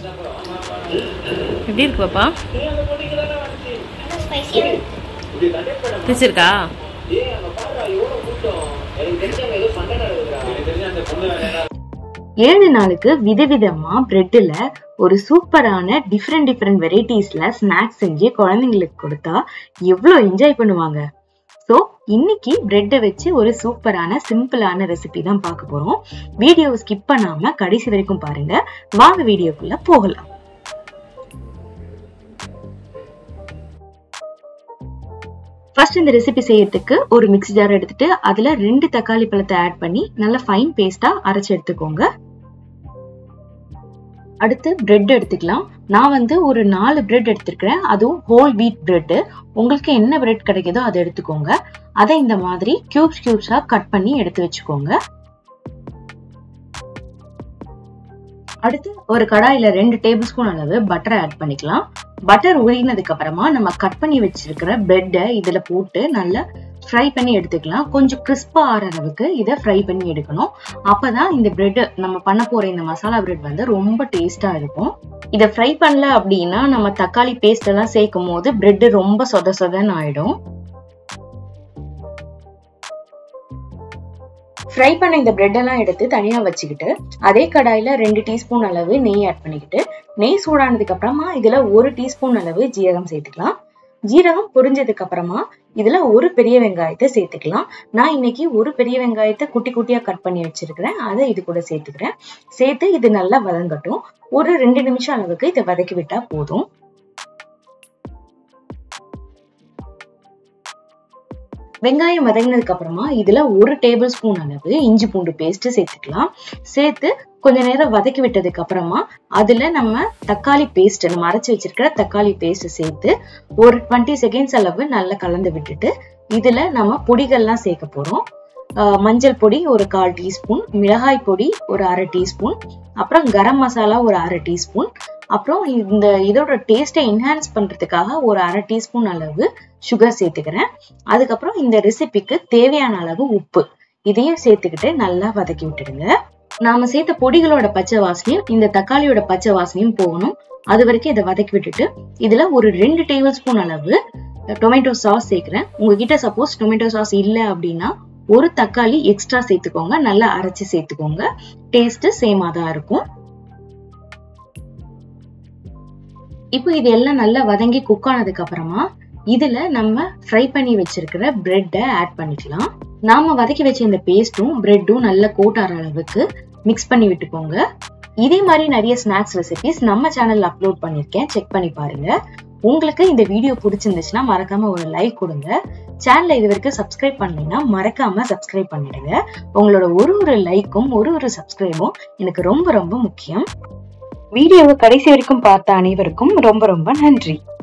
எப்படி இருக்கு பாப்பா நல்லா ஸ்பைசியாக இருக்கு பிடிச்சிருக்கா ஏழு நாளுக்கு விதவிதமா பிரெட்ல ஒரு சூப்பரான டிஃப்ரெண்ட் டிஃப்ரெண்ட் வெரைட்டிஸ்ல ஸ்நாக்ஸ் செஞ்சு குழந்தைங்களுக்கு கொடுத்தா எவ்வளோ என்ஜாய் பண்ணுவாங்க ஸோ இன்னைக்கு பிரெட்டை வச்சு ஒரு சூப்பரான சிம்பிளான ரெசிபி தான் பார்க்க போறோம் வீடியோவை ஸ்கிப் பண்ணாம கடைசி வரைக்கும் பாருங்க வாங்க வீடியோக்குள்ள போகலாம் ஃபர்ஸ்ட் இந்த ரெசிபி செய்யறதுக்கு ஒரு மிக்ஸி ஜார் எடுத்துட்டு அதுல ரெண்டு தக்காளி பழத்தை ஆட் பண்ணி நல்லா ஃபைன் பேஸ்டா அரைச்சு எடுத்துக்கோங்க அடுத்து பிரெட் எடுத்துக்கலாம் நான் வந்து ஒரு நாலு பிரெட் எடுத்திருக்கிறேன் அதுவும் ஹோல் வீட் பிரெட் உங்களுக்கு என்ன பிரெட் கிடைக்குதோ அதை எடுத்துக்கோங்க அதை இந்த மாதிரி கியூப்ஸ் கியூப்ஸா கட் பண்ணி எடுத்து வச்சுக்கோங்க அடுத்து ஒரு கடாயில ரெண்டு டேபிள் ஸ்பூன் அளவு பட்டரை ஆட் பண்ணிக்கலாம் பட்டர் உருகினதுக்கு அப்புறமா நம்ம கட் பண்ணி வச்சிருக்கிற பிரெட்டை இதுல போட்டு நல்லா ஃப்ரை பண்ணி எடுத்துக்கலாம் கொஞ்சம் கிறிஸ்பா ஆற அளவுக்கு இதை ஃப்ரை பண்ணி எடுக்கணும் அப்பதான் இந்த பிரெட் நம்ம பண்ண போற இந்த மசாலா பிரெட் வந்து ரொம்ப டேஸ்டா இருக்கும் இதை ஃப்ரை பண்ணல அப்படின்னா நம்ம தக்காளி பேஸ்ட் எல்லாம் சேர்க்கும் போது பிரெட் ரொம்ப சொத சொதன்னு ஆயிடும் ஃப்ரை பண்ண இந்த பிரெட் எல்லாம் எடுத்து தனியா வச்சுக்கிட்டு அதே கடாயில ரெண்டு டீஸ்பூன் அளவு நெய் ஆட் பண்ணிக்கிட்டு நெய் சூடானதுக்கு அப்புறமா இதுல ஒரு டீஸ்பூன் அளவு ஜீரகம் சேர்த்துக்கலாம் ஜீரகம் பொரிஞ்சதுக்கு அப்புறமா இதுல ஒரு பெரிய வெங்காயத்தை சேர்த்துக்கலாம் நான் இன்னைக்கு ஒரு பெரிய வெங்காயத்தை குட்டி குட்டியா கட் பண்ணி வச்சிருக்கிறேன் அதை இது கூட சேர்த்துக்கிறேன் சேர்த்து இது நல்லா வதங்கட்டும் ஒரு ரெண்டு நிமிஷம் அளவுக்கு இதை வதக்கி விட்டா போதும் வெங்காயம் வதங்கினதுக்கு அப்புறமா இதுல ஒரு டேபிள் ஸ்பூன் அளவு இஞ்சி பூண்டு பேஸ்ட் சேர்த்துக்கலாம் சேர்த்து கொஞ்ச நேரம் வதக்கி விட்டதுக்கு அப்புறமா அதுல நம்ம தக்காளி பேஸ்ட் நம்ம அரைச்சு வச்சிருக்கிற தக்காளி பேஸ்ட் சேர்த்து ஒரு டுவெண்ட்டி செகண்ட்ஸ் அளவு நல்லா கலந்து விட்டுட்டு இதுல நம்ம பொடிகள்லாம் சேர்க்க போறோம் மஞ்சள் பொடி ஒரு கால் டீஸ்பூன் மிளகாய் பொடி ஒரு அரை டீஸ்பூன் அப்புறம் கரம் மசாலா ஒரு அரை டீஸ்பூன் அப்புறம் இந்த இதோட டேஸ்ட்டை என்ஹான்ஸ் பண்றதுக்காக ஒரு அரை டீஸ்பூன் அளவு சுகர் சேர்த்துக்கிறேன் அதுக்கப்புறம் இந்த ரெசிபிக்கு தேவையான அளவு உப்பு இதையும் சேர்த்துக்கிட்டு நல்லா வதக்கி விட்டுடுங்க நாம சேர்த்த பொடிகளோட பச்சை வாசனையும் இந்த தக்காளியோட பச்சை வாசனையும் போகணும் அது வரைக்கும் இதை வதக்கி விட்டுட்டு இதுல ஒரு ரெண்டு டேபிள் ஸ்பூன் அளவு டொமேட்டோ சாஸ் சேர்க்கிறேன் உங்ககிட்ட சப்போஸ் டொமேட்டோ சாஸ் இல்லை அப்படின்னா ஒரு தக்காளி எக்ஸ்ட்ரா சேர்த்துக்கோங்க நல்லா அரைச்சு சேர்த்துக்கோங்க டேஸ்ட் சேமா தான் இருக்கும் இப்போ இது எல்லாம் நல்லா வதங்கி குக் ஆனதுக்கு அப்புறமா இதுல நம்ம ஃப்ரை பண்ணி வச்சிருக்கிற பிரெட்டை ஆட் பண்ணிக்கலாம் நாம வதக்கி வச்ச இந்த பேஸ்ட்டும் பிரெட்டும் நல்லா கோட் ஆற அளவுக்கு மிக்ஸ் பண்ணி விட்டுக்கோங்க இதே மாதிரி நிறைய ஸ்நாக்ஸ் ரெசிபிஸ் நம்ம சேனல்ல அப்லோட் பண்ணிருக்கேன் செக் பண்ணி பாருங்க உங்களுக்கு இந்த வீடியோ பிடிச்சிருந்துச்சுன்னா மறக்காம ஒரு லைக் கொடுங்க சேனலை இது வரைக்கும் சப்ஸ்கிரைப் பண்ணீங்கன்னா மறக்காம சப்ஸ்கிரைப் பண்ணிடுங்க உங்களோட ஒரு ஒரு லைக்கும் ஒரு ஒரு சப்ஸ்கிரைபும் எனக்கு ரொம்ப ரொம்ப முக்கியம் வீடியோவை கடைசி வரைக்கும் பார்த்த அனைவருக்கும் ரொம்ப ரொம்ப நன்றி